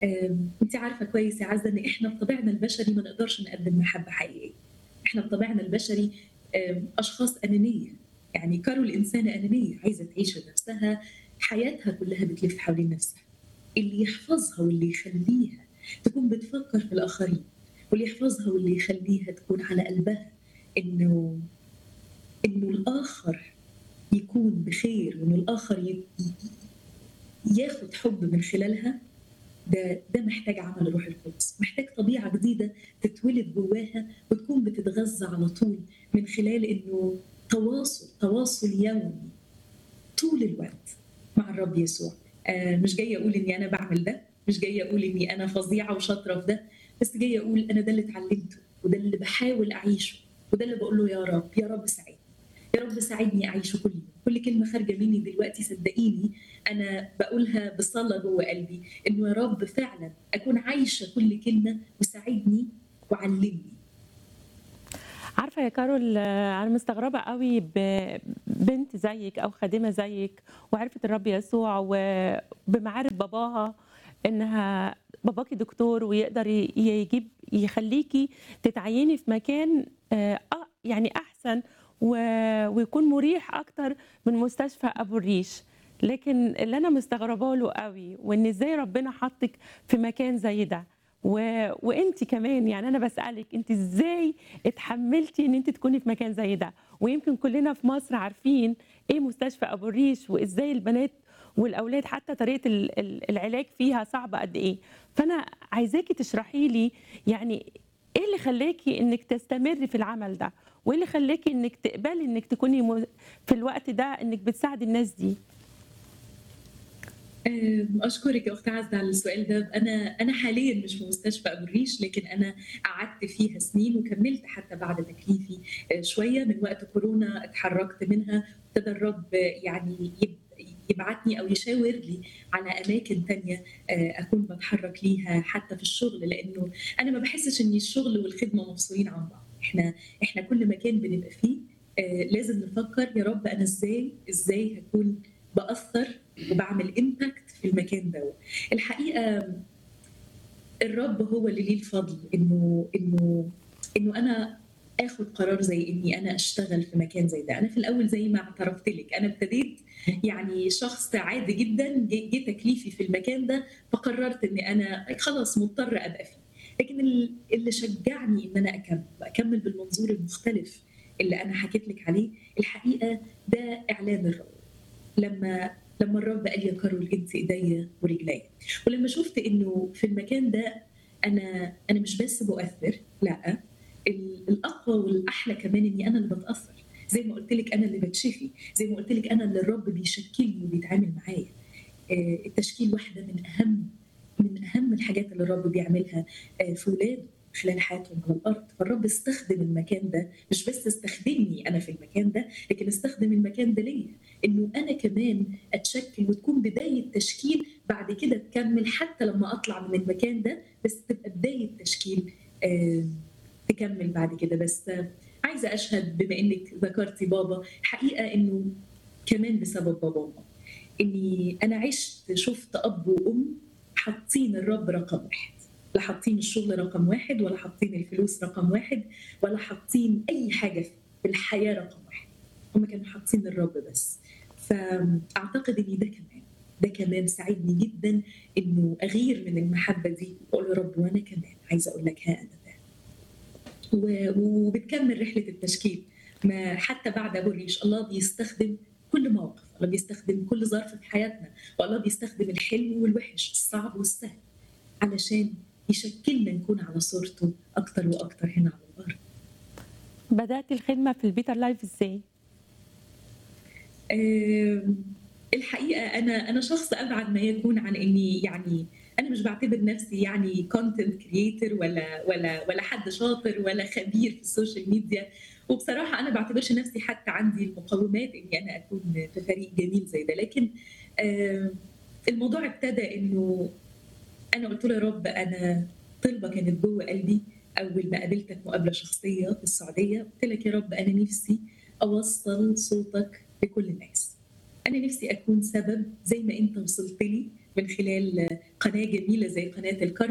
آمم، أنتِ عارفة كويس يا عزة إن إحنا بطبعنا البشري ما نقدرش نقدّم محبة حقيقية، إحنا بطبعنا البشري آمم، أشخاص أنانية، يعني كارول إنسانة أنانية عايزة تعيش لنفسها، حياتها كلّها بتلِف حوالين نفسها، اللي يحفظها واللي يخلّيها تكون بتفكّر في الآخرين، واللي يحفظها واللي يخلّيها تكون على قلبها إنه إنه الآخر يكون بخير وإنه الآخر ي ياخد حُب من خلالها، ده ده محتاج عمل الروح القدس، محتاج طبيعة جديدة تتولد جواها وتكون بتتغذى على طول من خلال إنه تواصل، تواصل يومي طول الوقت مع الرب يسوع، آآ مش جاية أقول إني أنا باعمل ده، مش جاية أقول إني أنا فظيعة وشاطرة في ده، بس جاية أقول أنا ده اللي اتعلمته وده اللي باحاول أعيشه وده اللي باقول له يا رب، يا رب ساعدني، يا رب ساعدني أعيشه كل يوم، كل كلمة خارجة مني دلوقتي صدقيني أنا باقولها بصلاة جوّه قلبي، إنه يا رب فعلًا أكون عايشة كل كلمة وساعدني وعلّمني. عارفة يا كارول أنا مستغربة أوي ب بنت زيِّك أو خادمة زيِّك وعرفت الرب يسوع وبمعارف باباها إنها باباكِ دكتور ويقدر ي يجيب يخلّيكِ تتعيّني في مكان آآ أ يعني أحسن و ويكون مُريح أكتر من مستشفى أبو الريش، لكن اللي أنا مستغرباه له أوي وإن إزاي ربنا حطِّك في مكان زي ده، و وأنتِ كمان يعني أنا باسألِك أنتِ إزاي اتحمّلتِ إن أنتِ تكوني في مكان زي ده؟ ويمكن كلّنا في مصر عارفين إيه مستشفى أبو الريش وإزاي البنات والأولاد حتى طريقة ال ال العلاج فيها صعبة قد إيه، فأنا عايزاكِ تشرحي لي يعني إيه اللي خلّاكِ إنِّك تستمري في العمل ده، وإيه اللي خلّاكِ إنِّك تقبلي إنِّك تكوني م في الوقت ده إنِّك بتساعدي الناس دي؟ آمم، أشكرِك يا أخت عزة على السؤال ده، أنا أنا حاليًا مش في مستشفى أبو الريش، لكن أنا قعدت فيها سنين وكمّلت حتى بعد تكليفي آآ شوية، من وقت كورونا اتحرّكت منها، ابتدى الرب يعني يب يبعتني أو يشاور لي على أماكن تانية آآ أكون باتحرّك ليها حتى في الشغل، لإنه أنا ما باحسّش إن الشغل والخدمة مفصولين عن بعض، إحنا إحنا كل مكان بنبقى فيه آآ لازم نفكّر يا رب أنا إزاي إزاي هاكون بأثّر وباعمل impact في المكان دوّة. الحقيقة الرب هو اللي ليه الفضل إنه إنه إنه أنا آخُد قرار زي إني أنا أشتغل في مكان زي ده، أنا في الأول زي ما اعترفت لِك، أنا ابتديت يعني شخص عادي جدًا، جه جه تكليفي في المكان ده، فقررت إني أنا خلاص مضطرة أبقى فيه، لكن ال اللي شجّعني إن أنا أكمّل وأكمّل بالمنظور المختلف اللي أنا حكيت لِك عليه، الحقيقة ده إعلان الرب. لمّا لمّا الرب قال يا كارول أنتِ إيديّا ورجليّا، ولمّا شُفت إنه في المكان ده أنا أنا مش بس بأؤثّر، لأ، ال الأقوى والأحلى كمان إني أنا اللي باتأثّر، زي ما قُلت لِك أنا اللي باتشفي، زي ما قُلت لِك أنا اللي الرب بيشكّلني وبيتعامل معايا. آآ التشكيل واحدة من أهم من أهم الحاجات اللي الرب بيعملها آآ في ولاده خلال حياتهم على الأرض، فالرب استخدم المكان ده، مش بس استخدمني أنا في المكان ده، لكن استخدم المكان ده ليّا، إنه أنا كمان أتشكّل وتكون بداية تشكيل بعد كده تكمّل حتى لمّا أطلع من المكان ده، بس تبقى بداية تشكيل آآ تكمّل بعد كده. بس عايزة أشهد بما إنِّك ذكرتِ بابا، الحقيقة إنه كمان بسبب بابا وماما، إني أنا عِشت شُفت أب وأم حاطّين الرب رقم 1 لا حاطّين الشغل رقم 1 ولا حاطّين الفلوس رقم 1 ولا حاطّين أي حاجة في الحياة رقم 1 هم كانوا حاطّين الرب بس. فأعتقد إن ده كمان، ده كمان ساعدني جدًا إنه أغير من المحبة دي وأقول يا رب وأنا كمان عايزة أقول لك ها أنا ذا. و وبتكمّل رحلة التشكيل، ما حتى بعد أبو الريش الله بيستخدم كل موقف، الله بيستخدم كل ظرف في حياتنا، والله بيستخدم الحلو والوحش، الصعب والسهل، علشان يشكّلنا نكون على صورته أكتر وأكتر هنا على الأرض. بدأتِ الخدمة في الbetter life إزاي؟ آمم، الحقيقة أنا أنا شخص أبعد ما يكون عن إني يعني أنا مش باعتبر نفسي يعني content creator ولا ولا ولا حد شاطر ولا خبير في السوشيال ميديا، وبصراحة أنا ما باعتبرش نفسي حتى عندي المقومات إني أنا أكون في فريق جميل زي ده، لكن آآ الموضوع ابتدى إنه أنا قُلت له: "يا رب أنا طلبة كانت جوّه قلبي أول ما قابلتك مقابلة شخصية في السعودية، قُلت لك يا رب أنا نفسي أوصّل صوتك لكل الناس، أنا نفسي أكون سبب زي ما أنت وصلت لي من خلال قناه جميله زي قناه الكرم